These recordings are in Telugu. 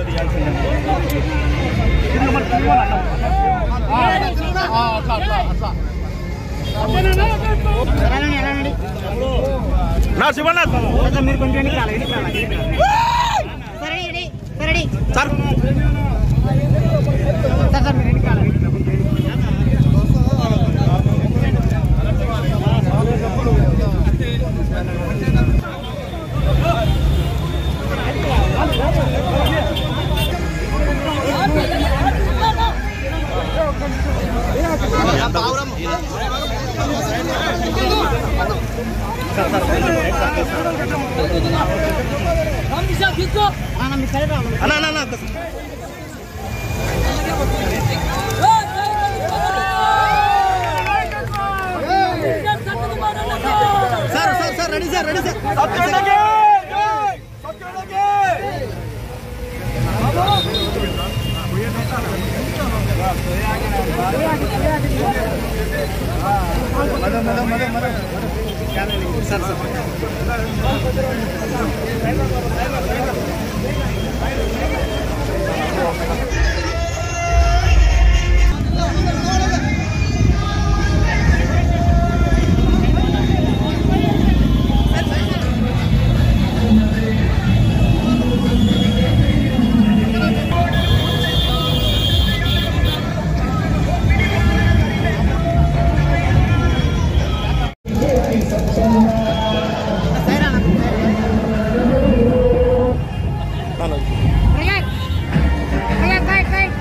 నా శివన్న మీరు కొంచెం వెనకాల వెనకాల సరే ready ready sir sir sir మీరు వెనకాల అన్న మీ సైడ్ రావాలి అన్న అన్న అన్న sir sir sir ready sir ready sir side అన్న రైట్ రైట్ రైట్ రైట్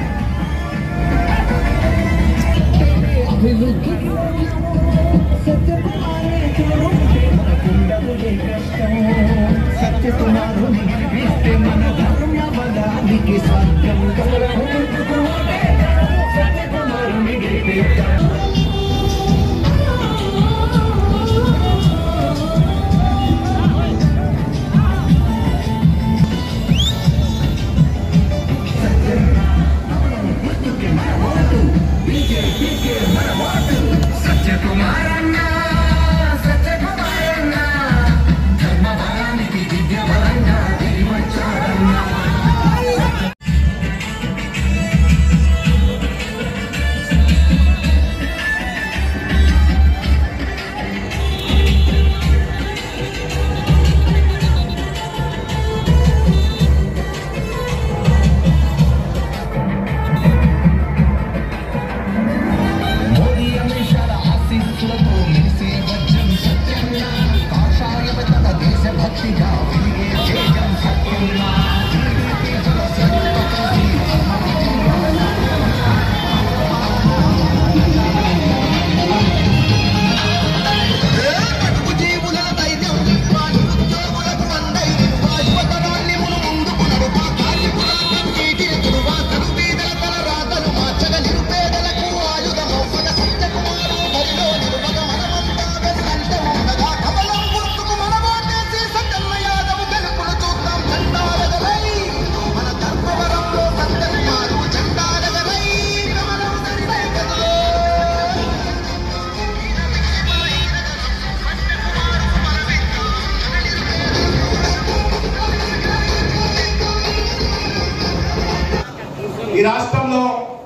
ఈ రాష్ట్రంలో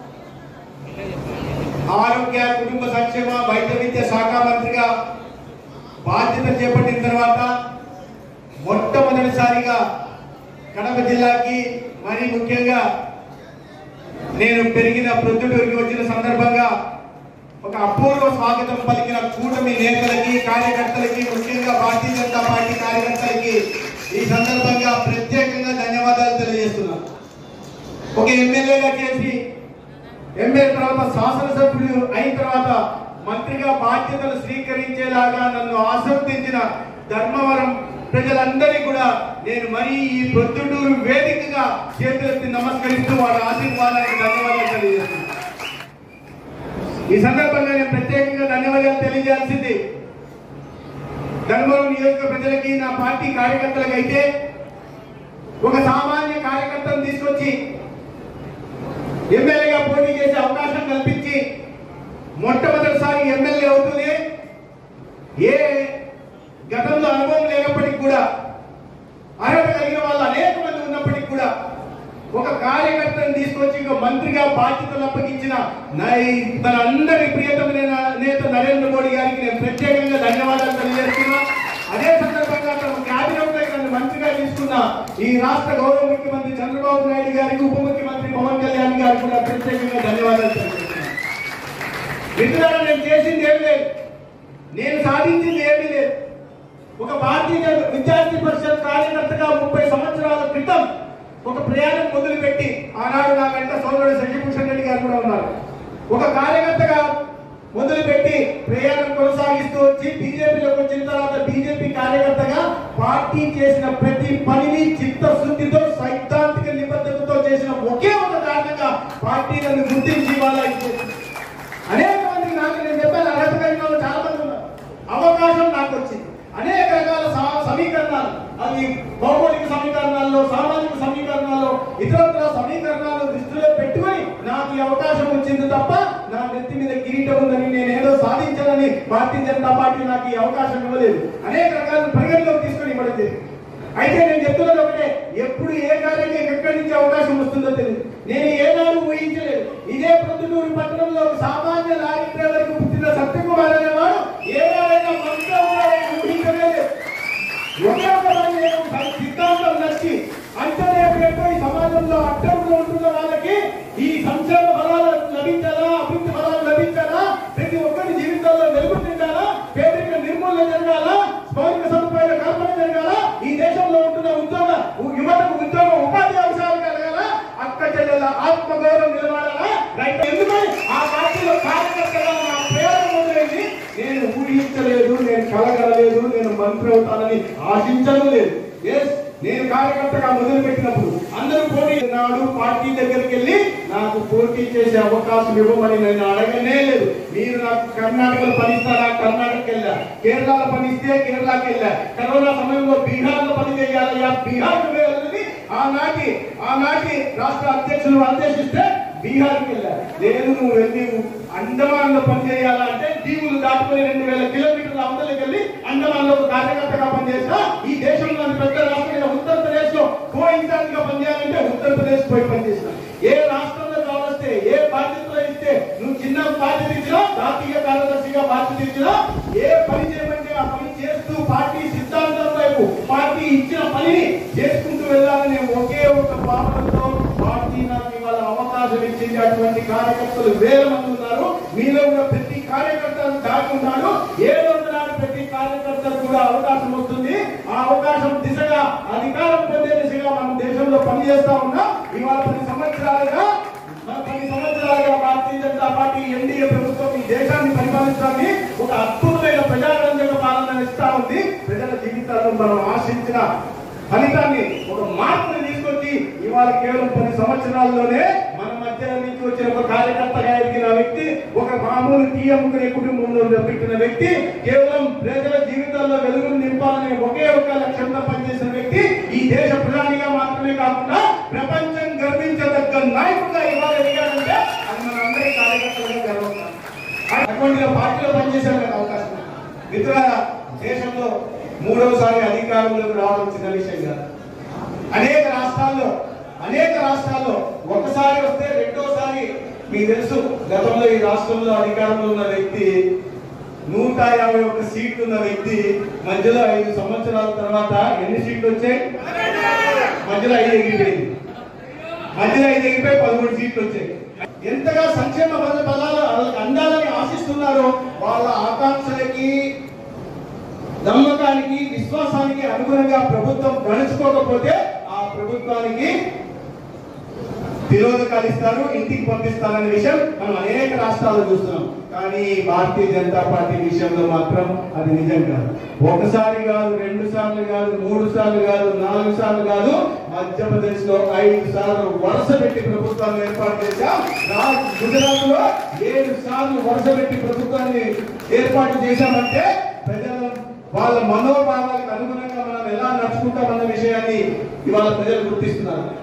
ఆరోగ్య కుటుంబ సంక్షేమ వైద్య విద్య శాఖ మంత్రిగా బాధ్యత చేపట్టిన తర్వాత మొట్టమొదటిసారిగా కడప జిల్లాకి మరి ముఖ్యంగా నేను పెరిగిన ప్రొద్దుటూరికి వచ్చిన సందర్భంగా ఒక అపూర్వ స్వాగతం పలికిన కూటమి నేతలకి కార్యకర్తలకి ముఖ్యంగా భారతీయ జనతా పార్టీ కార్యకర్తలకి ఈ సందర్భంగా ప్రత్యేకంగా ధన్యవాదాలు తెలియజేస్తున్నాను ఒక ఎమ్మెల్యేగా చేసి ఎమ్మెల్యే తర్వాత శాసనసభ్యుడు అయిన తర్వాత మంత్రిగా బాధ్యతలు స్వీకరించేలాగా నన్ను ఆశీర్వదించిన ధర్మవరం ప్రజలందరినీ కూడా నేను మరీ ఈ ప్రొద్దుటూరు వేదికగా చేతులెత్తి నమస్కరిస్తూ వారి ఆశీర్వాదానికి ధన్యవాదాలు తెలియజేస్తున్నాను ఈ సందర్భంగా నేను ప్రత్యేకంగా ధన్యవాదాలు తెలియజేయాల్సింది ధర్మవరం నియోజక ప్రజలకి నా పార్టీ కార్యకర్తలకు అయితే ఒక సామాన్య కార్యకర్తను తీసుకొచ్చి ఎమ్మెల్యేగా పోటీ చేసే అవకాశం కల్పించి మొట్టమొదటిసారి ఎమ్మెల్యే అవుతూనే ఏ గతంలో అనుభవం లేనప్పటికీ కూడా అర్హత కలిగిన వాళ్ళు అనేక మంది ఉన్నప్పటికీ కూడా ఒక కార్యకర్తను తీసుకొచ్చి ఒక మంత్రిగా బాధ్యతలు అప్పగించిన నై- మన అందరి ప్రియతమైన నేత నరేంద్ర మోడీ గారికి నేను ప్రత్యేకంగా ధన్యవాదాలు తెలియజేస్తున్నా అదే సందర్భంగా తమ క్యాబినెట్ లో నన్ను మంత్రిగా తీసుకున్న ఈ రాష్ట్ర గౌరవ ముఖ్యమంత్రి చంద్రబాబు నాయుడు గారికి ఉప ముఖ్యమంత్రి పవన్ కళ్యాణ్ గారికి కూడా ప్రత్యేకంగా ధన్యవాదాలు తెలియజేస్తున్నాను మిత్రులారా నేను చేసింది ఏమి లేదు నేను సాధించింది ఏమీ లేదు ఒక భారతీయ విద్యార్థి పరిషత్ కార్యకర్తగా ముప్పై సంవత్సరాల క్రితం ఒక ప్రయాణం మొదలుపెట్టి ఆనాడు నా వెంట సోదరుడు శశిభూషణ్ రెడ్డి గారు కూడా ఉన్నారు ఒక కార్యకర్తగా మొదలుపెట్టి ప్రయాణం కొనసాగిస్తూ వచ్చి బీజేపీలోకి వచ్చిన తర్వాత బీజేపీ కార్యకర్తగా పార్టీ చేసిన ప్రతి పనిని చిత్తశుద్ధితో సైద్ధాంతిక నిబద్ధతతో చేసిన ఒకే ఒక కారణంగా పార్టీ నన్ను గుర్తించి ఇవాళ ఇచ్చేసింది. అనేక మంది నాకు నేను చెప్పాను అర్హత కలిగిన వాళ్ళు చాలా మంది ఉన్నారు అవకాశం నాకు వచ్చింది అనేక రకాల సా- సమీకరణాలు అది భౌగోళిక సమీకరణాల్లో సామాజిక సమీకరణాల్లో ఇతరత్ర సమీకరణాలు దృష్టిలో పెట్టుకొని నాకు ఈ అవకాశం వచ్చింది తప్ప నా నెత్తి మీద కిరీటం ఉందని నేను ఏదో సాధించాలని భారతీయ జనతా పార్టీ నాకు ఈ అవకాశం ఇవ్వలేదు అనేక రకాల పరిగణలోకి తీసుకొని ఇవ్వడం జరిగింది అయితే నేను చెప్తున్నది ఒకటే ఎప్పుడు ఏ కార్యానికి ఎక్కడి నుంచి అవకాశం వస్తుందో తెలియదు నేను ఏనాడు ఊహించలేదు ఇదే ప్రొద్దుటూరు పట్టణంలో ఒక సామాన్య లారీ డ్రైవర్కి పుట్టిన సత్యకుమార్ అనేవాడు ఏనాడైనా మనసులో ఉన్నాడని ఊహించలేదు ఒకే ఒక పని నేను సిద్ధాంతం నచ్చి అంటే రేపు రేపు ఈ సమాజంలో అడ్డంలో ఉంటున్న వాళ్ళకి ఈ సంక్షేమ ఫలాలు లభించాలా అభివృద్ధి ఫలాలు లభించాలా ప్రతి ఒక్కరి జీవితాల్లో వెలుగు నిండాలా పేదరిక నిర్మూలన జరగాలా మౌలిక సదుపాయాల కల్పన జరగాలా ఈ దేశంలో ఉంటున్న ఉద్యోగ యువతకు ఉద్యోగ ఉపాధి అవసరాలు కలగాల అక్క చెల్లెల ఆత్మగౌరవం నిలబడాలా రైతు ఎందుకని ఆ పార్టీలో కార్యకర్తగా నా ప్రేరణ మొదలైంది నేను ఊహించలేదు నేను కలగలలేదు నేను మంత్రి అవుతానని ఆశించడం లేదు ఎస్ నేను కార్యకర్తగా మొదలు పెట్టినప్పుడు అందరూ పోటీ నాడు పార్టీ దగ్గరికి వెళ్ళి నాకు పోటీ చేసే అవకాశం ఇవ్వమని నేను అడగనే లేదు మీరు నాకు కర్ణాటకలో పనిస్తారా కర్ణాటక వెళ్ళా కేరళలో పనిస్తే కేరళకి వెళ్ళా కరోనా సమయంలో బీహార్ లో పని చేయాలయ్యా బీహార్ వెళ్ళి ఆనాటి ఆనాటి రాష్ట్ర అధ్యక్షులు ఆదేశిస్తే బీహార్కి వెళ్ళా లేదు నువ్వు వెళ్ళి అండమాన్ లో పని చేయాలంటే దీవులు దాటుకుని రెండు వేల కిలోమీటర్ల అవతలకి వెళ్ళి అండమాన్ లో ఒక కార్యకర్తగా పనిచేస్తా ఈ దేశంలోని పెద్ద రాష్ట్రమైన ఉత్తరప్రదేశ్ లో కో ఇన్ఛార్జ్ గా పనిచేయాలంటే ఉత్తరప్రదేశ్ పోయి పనిచేసిన ఏ రాష్ట్రంలో కావస్తే ఏ బాధ్యతలో ఇస్తే నువ్వు చిన్న బాధ్యత ఇచ్చినా జాతీయ కార్యదర్శిగా బాధ్యత ఇచ్చినా ఏ పని చేయమంటే ఆ పని చేస్తూ పార్టీ సిద్ధాంతం వైపు పార్టీ ఇచ్చిన పనిని చేసుకుంటూ వెళ్ళాలనే ఒకే ఒక భావనతో పార్టీ నాకు ఇవాళ అవకాశం ఇచ్చింది అటువంటి కార్యకర్తలు వేల మంది ఉన్నారు మీలో ఉన్న ప్రతి కార్యకర్త దాటి ఉన్నాడు ఏదో ఒక నాడు ప్రతి కార్యకర్తకు కూడా అవకాశం వస్తుంది ఆ అవకాశం దిశగా అధికారం పొందే దిశగా మనం దేశంలో పనిచేస్తా ఉన్నాం ఇవాళ పది సంవత్సరాలుగా మన పది సంవత్సరాలుగా భారతీయ జనతా పార్టీ ఎన్డీఏ ప్రభుత్వం ఈ దేశాన్ని పరిపాలించాలని ఒక అద్భుతమైన ప్రజారంజక పాలన ఇస్తా ఉంది ప్రజల జీవితాల్లో మనం ఆశించిన ఫలితాన్ని ఒక మార్పుని తీసుకొచ్చి ఇవాళ కేవలం పది సంవత్సరాల్లోనే మన మధ్య నుంచి వచ్చిన ఒక కార్యకర్తగా ఎదిగిన వ్యక్తి ఒక మామూలు టీ అమ్ముకునే కుటుంబంలో పెట్టిన వ్యక్తి కేవలం ప్రజల జీవితాల్లో వెలుగును నింపాలనే ఒకే ఒక లక్ష్యంతో పనిచేసిన వ్యక్తి ఈ దేశ ప్రధానిగా మాత్రమే కాకుండా ప్రపంచం గర్వించదగ్గ నాయకుడిగా ఇవాళ ఎదిగాడంటే అది మన అందరి కార్యకర్తలుగా గర్వకారణం అటువంటి పార్టీలో పనిచేసే అవకాశం ఉంది. మిత్రులారా దేశంలో మూడవసారి అధికారంలోకి రావడం చిన్న విషయం కాదు అనేక రాష్ట్రాల్లో అనేక రాష్ట్రాల్లో ఒకసారి వస్తే రెండోసారి మీకు తెలుసు గతంలో ఈ రాష్ట్రంలో అధికారంలో ఉన్న వ్యక్తి నూట యాభై ఒక్క సీట్లు ఉన్న వ్యక్తి మధ్యలో ఐదు సంవత్సరాల తర్వాత ఎన్ని సీట్లు వచ్చాయి మధ్యలో ఐదు ఎగిరిపోయింది మధ్యలో ఐదు ఎగిరిపోయి పదమూడు సీట్లు వచ్చాయి ఎంతగా సంక్షేమ పద పదాలు వాళ్ళకి అందాలని ఆశిస్తున్నారో వాళ్ళ ఆకాంక్షలకి నమ్మకానికి విశ్వాసానికి అనుగుణంగా ప్రభుత్వం నడుచుకోకపోతే ఆ ప్రభుత్వానికి తిరోధకాలు ఇస్తారు ఇంటికి పంపిస్తారనే విషయం మనం అనేక రాష్ట్రాల్లో చూస్తున్నాం కానీ భారతీయ జనతా పార్టీ విషయంలో మాత్రం అది నిజం కాదు ఒకసారి కాదు రెండు సార్లు కాదు మూడు సార్లు కాదు నాలుగు సార్లు కాదు మధ్యప్రదేశ్ లో ఐదు సార్లు వరుస పెట్టి ప్రభుత్వాన్ని ఏర్పాటు చేశాం రా- గుజరాత్ లో ఏడు సార్లు వరుస పెట్టి ప్రభుత్వాన్ని ఏర్పాటు చేశామంటే ప్రజల వాళ్ళ మనోభావాలకు అనుగుణంగా మనం ఎలా నడుచుకుంటామన్న విషయాన్ని ఇవాళ ప్రజలు గుర్తిస్తున్నారు